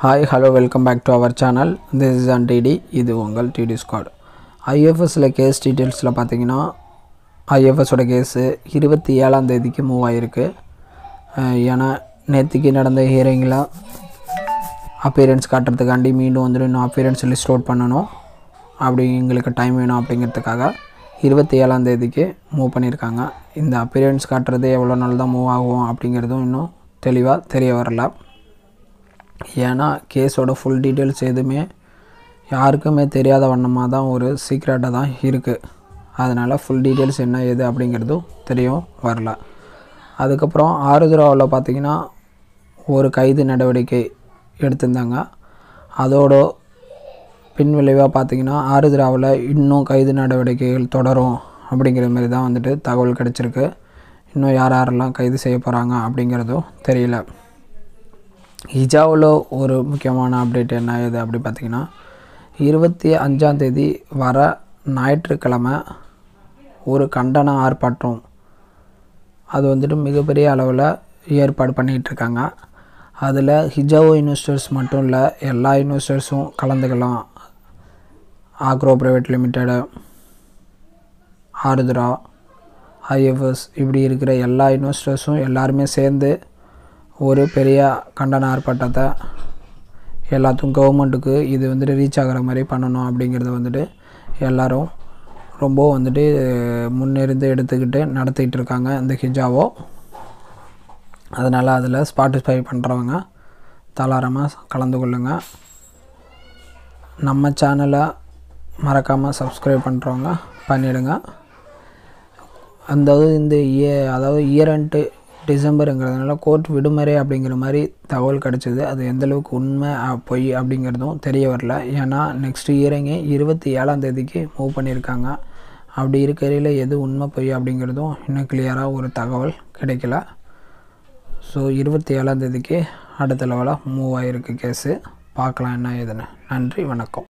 hi hello welcome back to our channel this is an DD இது உங்கள் DD squad ஐஎஃப்எஸில் case டீட்டெயில்ஸில் பார்த்தீங்கன்னா ஐஎஃப்எஸோட கேஸு இருபத்தி ஏழாம் தேதிக்கு மூவ் ஆகிருக்கு அஹ் ஏன்னா நேற்றுக்கு நடந்த ஹியரிங்கில் அப்பியரன்ஸ் காட்டுறதுக்காண்டி மீண்டும் வந்துட்டு இன்னும் அப்பியரன்ஸ் லிஸ்ட் அவுட் பண்ணணும் அப்படி எங்களுக்கு டைம் வேணும் அப்படிங்கிறதுக்காக இருபத்தி ஏழாம் தேதிக்கு மூவ் பண்ணியிருக்காங்க இந்த அப்பியரன்ஸ் காட்டுறது எவ்வளோ நாள் தான் மூவ் ஆகும் அப்படிங்கிறதும் இன்னும் தெளிவாக தெரிய வரல ஏன்னா கேஸோட ஃபுல் டீட்டெயில்ஸ் எதுவுமே யாருக்குமே தெரியாத வண்ணமாக தான் ஒரு சீக்ரெட்டாக தான் இருக்குது அதனால் ஃபுல் டீட்டெயில்ஸ் என்ன ஏது அப்படிங்கிறதும் தெரியும் வரல அதுக்கப்புறம் ஆருத்ராவில் பார்த்தீங்கன்னா ஒரு கைது நடவடிக்கை எடுத்திருந்தாங்க அதோட பின் விளைவாக பார்த்தீங்கன்னா ஆருத்ராவில் இன்னும் கைது நடவடிக்கைகள் தொடரும் அப்படிங்கிற மாதிரி தான் வந்துட்டு தகவல் கிடச்சிருக்கு இன்னும் யார் யாரெல்லாம் கைது செய்ய போகிறாங்க அப்படிங்கிறதும் தெரியல ஹிஜாவில் ஒரு முக்கியமான அப்டேட் என்ன ஏது அப்படி பார்த்தீங்கன்னா இருபத்தி அஞ்சாந்தேதி வர ஞாயிற்றுக்கிழமை ஒரு கண்டன ஆர்ப்பாட்டம் அது வந்துட்டு மிகப்பெரிய அளவில் ஏற்பாடு பண்ணிகிட்டு இருக்காங்க அதில் ஹிஜாவோ இன்வெஸ்டர்ஸ் மட்டும் இல்லை எல்லா இன்வெஸ்டர்ஸும் கலந்துக்கலாம் agro private limited Aarudhra IFS இப்படி இருக்கிற எல்லா இன்வெஸ்டர்ஸும் எல்லாருமே சேர்ந்து ஒரு பெரிய கண்டன ஆர்ப்பாட்டத்தை எல்லாத்துக்கும் கவர்மெண்ட்டுக்கு இது வந்துட்டு ரீச் ஆகிற மாதிரி பண்ணணும் அப்படிங்கிறத வந்துட்டு எல்லாரும் ரொம்ப வந்துட்டு முன்னிருந்து எடுத்துக்கிட்டு நடத்திக்கிட்டு இருக்காங்க இந்த ஹிஜாவோ அதனால் அதில் ஸ்பாட்டிஃபை பண்ணுறவங்க தாராளமாக கலந்து கொள்ளுங்கள் நம்ம சேனலை மறக்காமல் சப்ஸ்கிரைப் பண்ணுறவங்க பண்ணிவிடுங்க அந்த இந்த இய அதாவது இயர் அண்டு டிசம்பருங்கிறதுனால கோர்ட் விடுமுறை அப்படிங்கிற மாதிரி தகவல் கிடச்சிது அது எந்தளவுக்கு உண்மை அ- பொய் அப்படிங்கிறதும் தெரிய வரல ஏன்னா நெக்ஸ்ட் இயரிங்கே இருபத்தி ஏழாம் தேதிக்கு மூவ் பண்ணியிருக்காங்க அப்படி இருக்கையில் எது உண்மை பொய் அப்படிங்கிறதும் இன்னும் கிளியராக ஒரு தகவல் கிடைக்கல ஸோ இருபத்தி ஏழாம் தேதிக்கு அடுத்த லெவலாக மூவ் ஆகிருக்கு கேஸு பார்க்கலாம் என்ன ஏதுன்னு நன்றி வணக்கம்